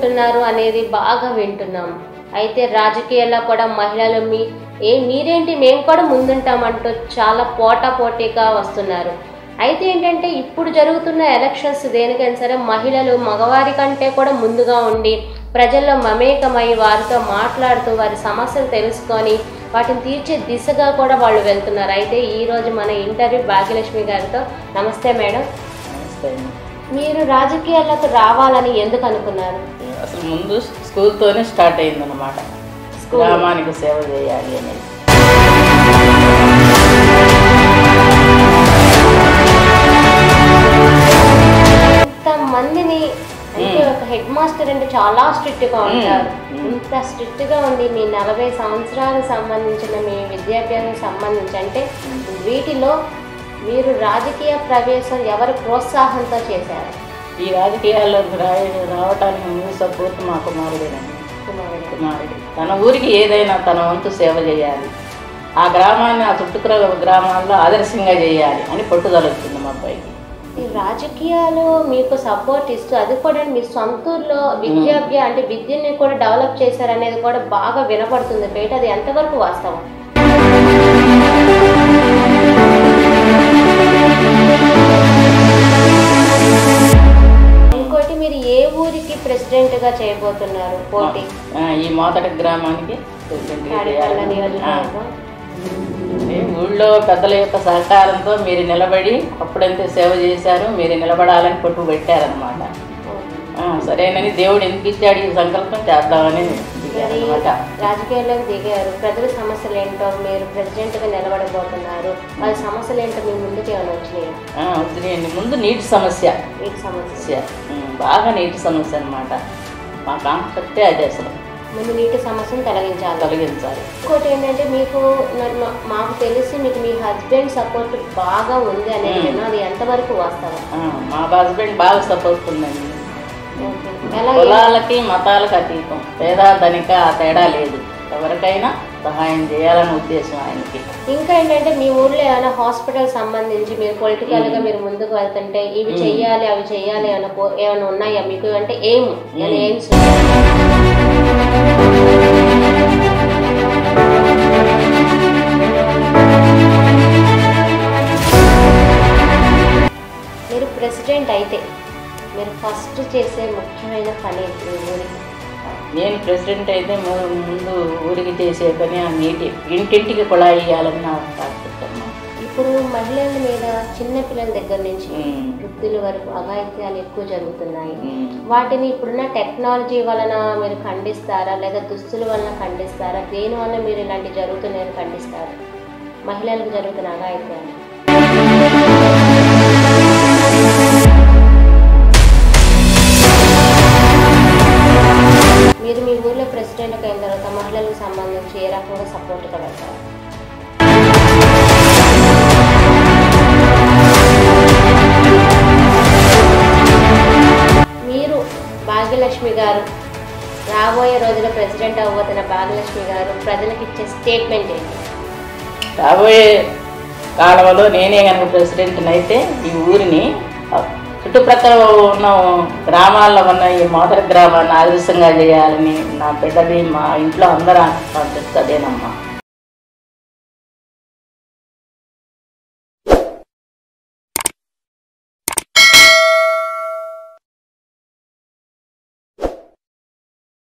ముందుంటున్నారు అనేది బాగా వింటున్నాం అయితే రాజకీయాల్లో కూడా మహిళలు మీ ఏ మీరేంటి మేము కూడా ముందుంటామంటూ చాలా పోటా పోటీగా వస్తున్నారు అయితే ఏంటంటే ఇప్పుడు జరుగుతున్న ఎలక్షన్స్ దేనికైనా సరే మహిళలు మగవారి కంటే కూడా ముందుగా ఉండి ప్రజల్లో మమేకమై వారితో మాట్లాడుతూ వారి సమస్యలు తెలుసుకొని వాటిని తీర్చే దిశగా కూడా వాళ్ళు వెళ్తున్నారు అయితే ఈరోజు మన ఇంటర్వ్యూ భాగ్యలక్ష్మి గారితో నమస్తే మేడం నమస్తే అండి. మీరు రాజకీయాలకు రావాలని ఎందుకు అనుకున్నారు అసలు ముందు స్కూల్తోనే స్టార్ట్ అయిందన్నమాట స్కూల్. గ్రామానికి సేవ చేయాలి అనేది ఇంత మందిని అంటే ఒక హెడ్ మాస్టర్ అంటే చాలా స్ట్రిక్ట్ గా ఉంటారు మ్మ్. ఇంత స్ట్రిక్ట్ గా ఉండి మీ నలభై సంవత్సరాలకు సంబంధించిన మీ విద్యాభ్యాసం సంబంధించి అంటే వీటిలో మీరు రాజకీయ ప్రవేశం ఎవరి ప్రోత్సాహంతో చేశారు ఈ రాజకీయాల్లోకి రా రావటానికి ముందు సపోర్ట్ మా కుమారుడేనండి కుమారుడు. కుమారుడు తన ఊరికి ఏదైనా తన వంతు సేవ చేయాలి ఆ గ్రామాన్ని ఆ చుట్టుప్రక్కల గ్రామాల్లో ఆదర్శంగా చేయాలి అని పట్టుదల వచ్చింది మా అబ్బాయికి ఈ రాజకీయాలు మీకు సపోర్ట్ ఇస్తూ అది కూడా మీ సొంతూరులో విద్యాభ్య అంటే విద్యని కూడా డెవలప్ చేశారనేది కూడా బాగా వినపడుతుంది బయట అది ఎంతవరకు వాస్తవం ఇంకోటి మీరు ఏ ఊరికి ప్రెసిడెంట్ గా చేయబోతున్నారు పోటీ ఆ, ఈ మోతటి గ్రామానికి ప్రెసిడెంట్గా తాడేపల్లి చేయాలని. ఆ, నియోజకవర్గం అంటే ఊళ్ళో పెద్దల యొక్క సహకారంతో మీరు నిలబడి అప్పుడంతే సేవ చేశారు మీరు నిలబడాలని పట్టు పెట్టారనమాట సరేనని దేవుడు ఎందుకు ఇచ్చాడు ఈ సంకల్పం చేద్దామని మరి దిగారనమాట రాజకీయాల్లోకి దిగారు ప్రజల సమస్యలు ఏంటో మీరు ప్రెసిడెంట్ గా నిలబడబోతున్నారు వాళ్ళ సమస్యలు ఏంటో మీ ముందుకు ఏమైనా వచ్చినాయి వచ్చినాయండి ముందు నీటి సమస్య వీటి సమస్య సమస్య ఉమ్, బాగా నీటి సమస్య అనమాట మా కాన్సెప్టే అదే అసలు ముందు నీటి సమస్యను తొలగించాలి తొలగించాలి ఇంకోటి ఏంటంటే మీకు మరి మా- మాకు తెలిసి మీకు మీ హస్బెండ్ సపోర్ట్ బాగా ఉంది అనేది మ్మ్. విన్నాను. అది ఎంతవరకు వాస్తవం ఆ, మా హస్బెండ్ బాగా సపోర్ట్ ఉందండి ఓకే. ఎలా కులాలకి మతాలకు అతీతం పేద ధనిక ఆ తేడా లేదు ఎవరికైనా సహాయం చేయాలనే ఉద్దేశం ఆయనకి ఇంకా ఏంటంటే మీ ఊర్లో ఏమైనా హాస్పిటల్ సంబంధించి మీరు పొలిటికల్ గా మీరు ముందుకు వెళ్తుంటే ఇవి చెయ్యాలి అవి చెయ్యాలి ఏమైనా కో- ఏమైనా ఉన్నాయా మీకు అంటే ఏం ఏమైనా ఎయిమ్స్ మీరు ప్రెసిడెంట్ అయితే మీరు ఫస్ట్ చేసే ముఖ్యమైన పని ఏంటి మీ ఊరికి నేను ప్రెసిడెంట్ అయితే ము- ముందు ఊరికి చేసే పని ఆ నీటి ఇంటింటికి కుళాయి ఇవ్వాలని నా ఆశిస్తున్నాను ఇప్పుడు మహిళల మీద చిన్న పిల్లల దగ్గర నుంచి ఉమ్, వృద్ధుల వరకు అఘాయిత్యాలు ఎక్కువ జరుగుతున్నాయి ఉమ్. వాటిని ఇప్పుడున్న టెక్నాలజీ వలన మీరు ఖండిస్తారా లేదా దుస్తుల వలన ఖండిస్తారా దేని వల్ల మీరు ఇలాంటి జరుగుతున్నాయని ఖండిస్తారు మహిళలకు జరుగుతున్న అఘాయిత్యాలు మీరు మీ ఊర్లో ప్రెసిడెంట్కి అయిన తర్వాత మహిళలకు సంబంధించి ఏ రకంగా సపోర్ట్గా వెళ్తారు మీరు భాగ్యలక్ష్మి గారు రాబోయే రోజుల్లో ప్రెసిడెంట్ అవ్వబోతున్న భాగ్యలక్ష్మి గారు ప్రజలకు ఇచ్చే స్టేట్మెంట్ ఏంటి రాబోయే కాలంలో నేనే కనుక ప్రెసిడెంట్ని అయితే ఈ ఊరిని ఆ, చుట్టుప్రక్కల ఉన్న గ్రామాల్లో ఉన్న ఈ మోదర గ్రామాన్ని ఆదర్శంగా చేయాలని నా బిడ్డని మా ఇంట్లో అందరూ కాన్సెప్ట్ అదేనమ్మా